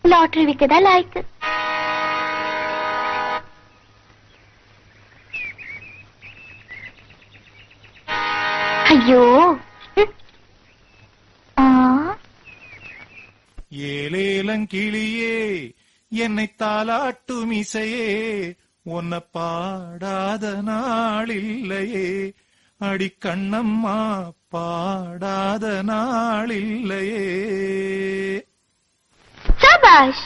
Lottery விற்கதா லாய்க்கு ஐயோ ம். ஆ ஏலேலங்கிளியே என்னை தாலாட்டும் இசையே உன்னை பாடாத நாளில்லையே அடி கண்ணம்மா பாடாத நாளில்லையே சபாஷ்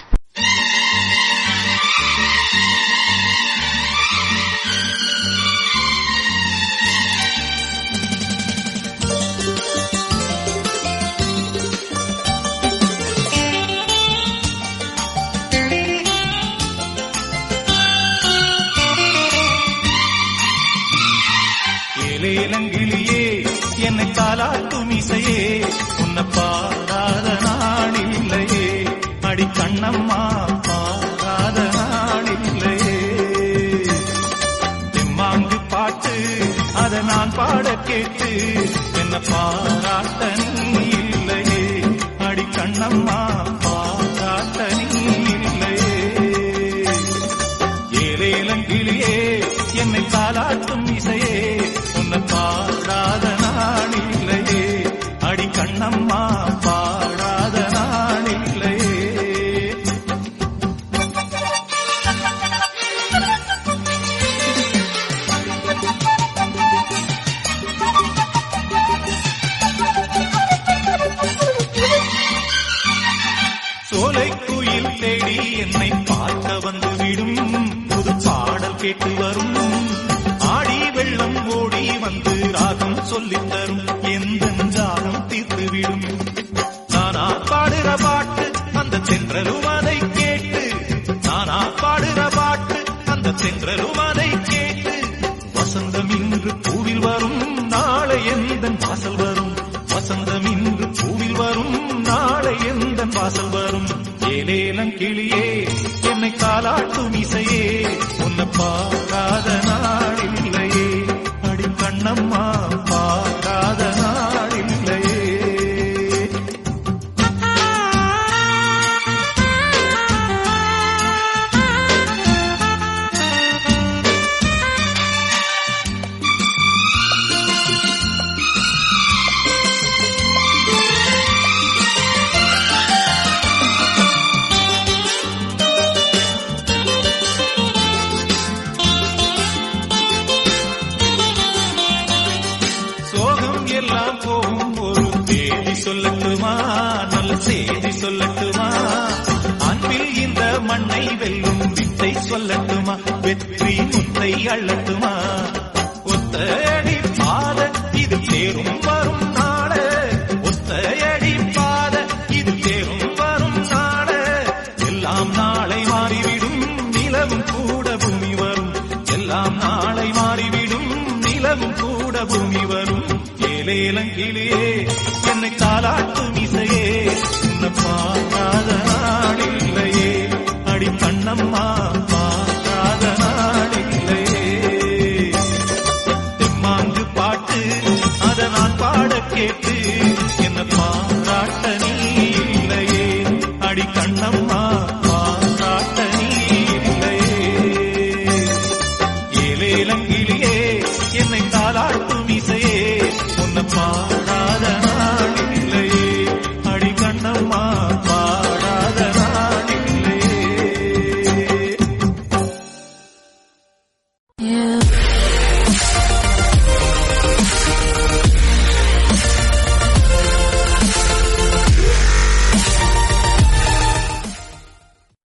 ஏலேலங்கிளியே என்னை தாலாட்டும் இசையே உன்னை பாடாத நாளில்லையே அடி கண்ணம்மா பாடாத நாளில்லையே தெம்மாங்கு பாட்டு அத நான் பாட கேட்டு என்ன பாராட்ட நீ இல்லையே அடி கண்ணம்மா பாராட்ட நீ இல்லையே ஏலேலங்கிளியே என்னை தாலாட்டும் இசையே உன்னை பாடாத நாளில்லையே அடி கண்ணம்மா பாடாத நாளில்லையே சோலை குயில் தேடி என்னை பார்க்க வந்து விடும் புது பாடல் கேட்டு வரும் ஆடி வெள்ளம் ஓடி வந்து ராகம் சொல்லித் தரும் எந்த ஜாகம் தீர்த்து விடும் நானா பாடுற பாட்டு அந்த சென்றலும் அதை கேட்டு நானா பாடுற பாட்டு அந்த சென்றலும் அதை கேட்டு வசந்தம் இன்று பூவில் வரும் நாளை எந்த வாசல் வரும் வசந்தம் இன்று பூவில் வரும் நாளை எந்த வாசல் வரும் ஏலேலம் கிளியே என்னை காலாட்டும் இசையே உன்னை பாராத நாளில்லையே அடி கண்ணம்மா பாராத நாளில்லையே சோகம் எல்லாம் போகும் ஒரு தேதி சொல்லட்டுமா நல்ல செய்தி சொல்லட்டுமா அன்பில் இந்த மண்ணை வெல்லும் வித்தை சொல்லட்டுமா வெற்றி முத்தை அள்ளட்டுமா ஒத்தையடி பாத இது தேரும் வரும் நாள ஒத்தையடி பாத இது தேரும் வரும் நாள எல்லாம் நாளை மாறிவிடும் நிலவும் கூட பூமி வரும் எல்லாம் நாளை மாறிவிடும் நிலவும் கூட பூமி வரும் ஏலேலங்கிளியே என்னை தாலாட்டும்